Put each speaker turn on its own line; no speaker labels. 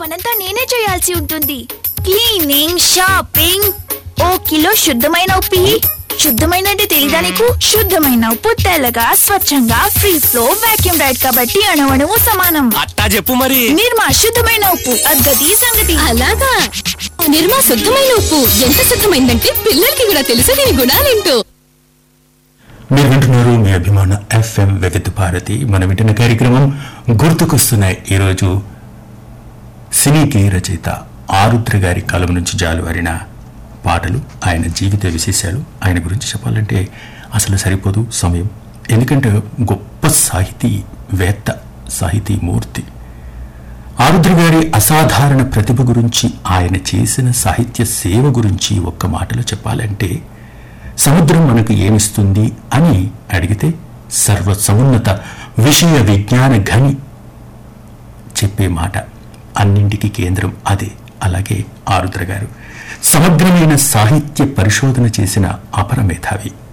పనంతా నేనే చేయాల్సి ఉంటుంది క్లీనింగ్ షాపింగ్ ఓ కిలో శుద్ధమైన ఉప్పు ఇయ్యి. శుద్ధమైన అంటే తెలీదా నీకు శుద్ధమైన ఉప్పు తెల్లగా స్వచ్ఛంగా ఫ్రీ ఫ్లో వాక్యూమ్ రైడ్ కాబట్టి అణువణువు సమానం
అట్టా చెప్పు మరి
నిర్మా శుద్ధమైన ఉప్పు అద్గతి సంగతి
అలాగా నిర్మా శుద్ధమైన ఉప్పు ఎంత శుద్ధమైందంటే పిల్లలకి కూడా తెలుసు దీని గుణాలేంటో
మీరు వింటున్నారు మీ అభిమాన ఎఫ్ఎం వెగతు భారతి మనం వింటున్న కార్యక్రమం గుర్తుకొస్తున్నాయి ఈరోజు సినీకి రచయిత ఆరుద్ర గారి కలం నుంచి జాలువారిన పాటలు ఆయన జీవిత విశేషాలు ఆయన గురించి చెప్పాలంటే అసలు సరిపోదు సమయం ఎందుకంటే గొప్ప సాహితీ వేత్త సాహితీ మూర్తి ఆరుద్ర గారి అసాధారణ ప్రతిభ గురించి ఆయన చేసిన సాహిత్య సేవ గురించి ఒక్క మాటలో చెప్పాలంటే సముద్రం మనకు ఏమిస్తుంది అని అడిగితే సర్వ సమున్నత విషయ విజ్ఞాన ఘని చెప్పే మాట అన్నింటికి కేంద్రం అదే అలాగే ఆరుద్ర గారు సమగ్రమైన సాహిత్య పరిశోధన చేసిన అపర మేధావి